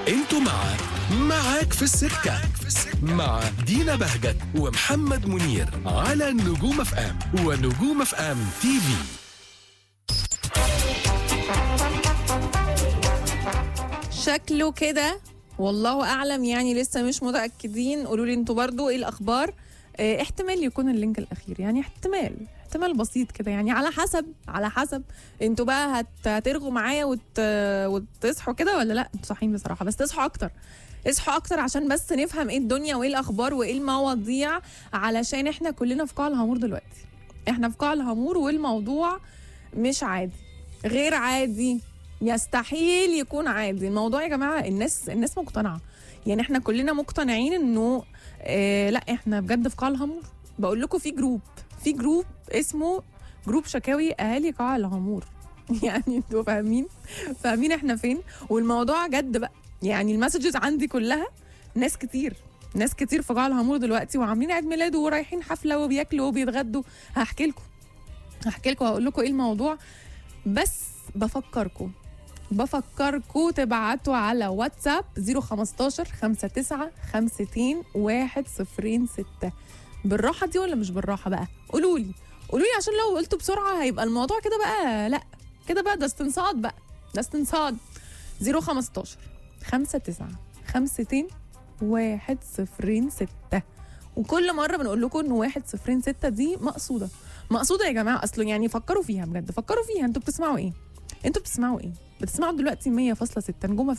انتوا مع معاك في السكة مع دينا بهجت ومحمد منير على نجوم اف ام ونجوم اف ام تي في شكله كده والله اعلم يعني لسه مش متاكدين قولوا لي انتوا برضو ايه الاخبار اه احتمال يكون اللينك الاخير يعني احتمال احتمال بسيط كده يعني على حسب على حسب انتوا بقى هت... هترغوا معايا وت... وتصحوا كده ولا لا انتوا صاحيين بصراحه بس تصحوا اكتر اصحوا اكتر عشان بس نفهم ايه الدنيا وايه الاخبار وايه المواضيع علشان احنا كلنا في قاع الهامور دلوقتي احنا في قاع الهامور والموضوع مش عادي غير عادي يستحيل يكون عادي الموضوع يا جماعه الناس الناس مقتنعه يعني احنا كلنا مقتنعين انه اه لا احنا بجد في قاع الهامور بقول لكم في جروب في جروب اسمه جروب شكاوي اهالي قاع الهامور يعني انتوا فاهمين فاهمين احنا فين والموضوع جد بقى يعني المسجز عندي كلها ناس كتير ناس كتير في قاع الهامور دلوقتي وعاملين عيد ميلاد ورايحين حفله وبياكلوا وبيتغدوا هحكي لكم هحكي لكم هقول لكم ايه الموضوع بس بفكركم بفكركم تبعتوا على واتساب 015 59 52 106 بالراحه دي ولا مش بالراحه بقى قولوا لي قولوا لي عشان لو قلتوا بسرعه هيبقى الموضوع كده بقى لا كده بقى ده استنصاد بقى ده استنصاد 015 59 52 106 وكل مره بنقول لكم ان 106 دي مقصوده مقصوده يا جماعه اصلا يعني فكروا فيها بجد فكروا فيها انتوا بتسمعوا ايه انتوا بتسمعوا ايه بتسمعوا دلوقتي 100.6 نجوم